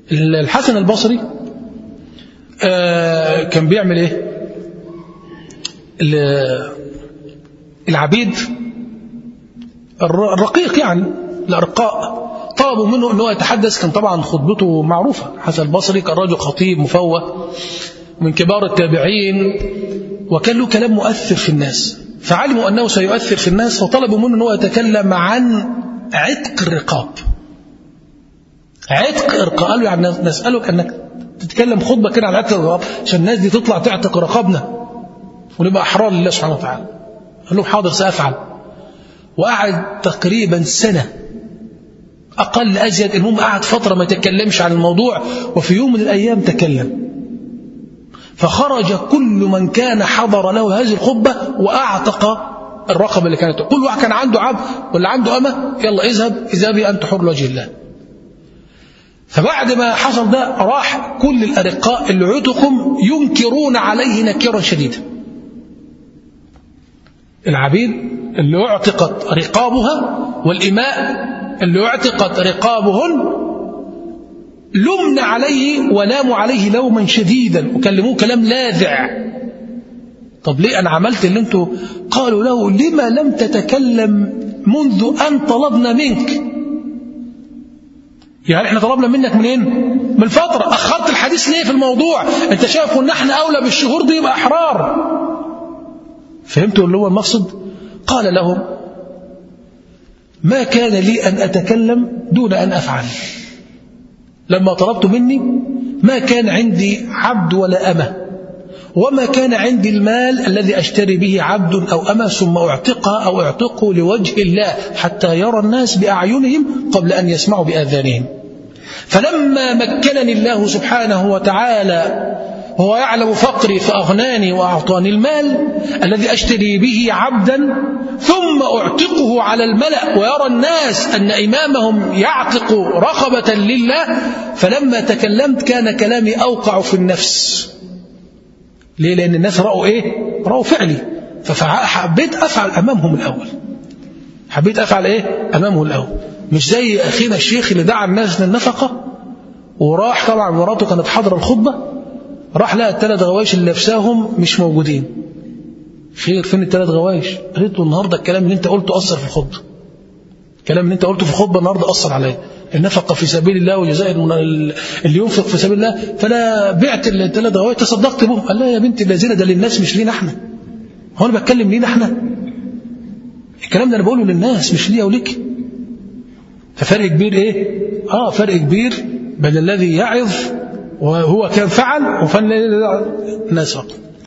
الحسن البصري آه كان بيعمل ايه العبيد الرقيق يعني الأرقاء طلبوا منه أنه يتحدث كان طبعا خطبته معروفة حسن البصري كان رجل خطيب مفوه من كبار التابعين وكان له كلام مؤثر في الناس فعلموا أنه سيؤثر في الناس فطلبوا منه أنه يتكلم عن عتق الرقاب عتق الرقاب قالوا يعني نسألك أنك تتكلم خطبة كده عن عتق الرقاب عشان الناس دي تطلع تعتق رقابنا ونبقى أحرار لله سبحانه وتعالى قال لهم حاضر سأفعل وقعد تقريبا سنة أقل أزيد المهم قعد فترة ما يتكلمش عن الموضوع وفي يوم من الأيام تكلم فخرج كل من كان حضر له هذه الخطبة وأعتق الرقبة اللي كانت كل واحد كان عنده عبد ولا عنده أمة يلا اذهب اذهبي أنت حر وجه الله فبعد ما حصل ده راح كل الأرقاء اللي عتقهم ينكرون عليه نكرا شديدا العبيد اللي اعتقت رقابها والإماء اللي اعتقت رقابهن لمن عليه ولاموا عليه لوما شديدا وكلموه كلام لاذع طب ليه أنا عملت اللي انتوا قالوا له لما لم تتكلم منذ أن طلبنا منك يعني احنا طلبنا منك منين من فترة أخرت الحديث ليه في الموضوع انت شايف ان احنا أولى بالشهور دي يبقى أحرار فهمتوا اللي هو المقصد قال لهم ما كان لي أن أتكلم دون أن أفعل لما طلبت مني ما كان عندي عبد ولا أمة وما كان عندي المال الذي أشتري به عبد أو أمة ثم أعتقها أو أعتقه لوجه الله حتى يرى الناس بأعينهم قبل أن يسمعوا بآذانهم فلما مكنني الله سبحانه وتعالى هو يعلم فقري فأغناني وأعطاني المال الذي أشتري به عبدا ثم أعتقه على الملأ ويرى الناس أن إمامهم يعتق رقبة لله فلما تكلمت كان كلامي أوقع في النفس ليه لأن الناس رأوا إيه رأوا فعلي فحبيت أفعل أمامهم الأول حبيت أفعل إيه أمامه الأول مش زي أخينا الشيخ اللي دعا الناس للنفقة وراح طبعا مراته كانت حاضرة الخطبة راح لقى الثلاث غوايش اللي لابساهم مش موجودين خير فين الثلاث غوايش قالت له النهارده الكلام اللي انت قلته اثر في الخطبه الكلام اللي انت قلته في الخطبه النهارده اثر عليا النفقه في سبيل الله وجزاء اللي ينفق في سبيل الله فانا بعت الثلاث غوايش تصدقت بهم قال لا يا بنتي الذين ده للناس مش لينا احنا هو انا بتكلم لينا احنا الكلام ده انا بقوله للناس مش ليا وليك ففرق كبير ايه اه فرق كبير بين الذي يعظ وهو كان فعل وفن الناس فقط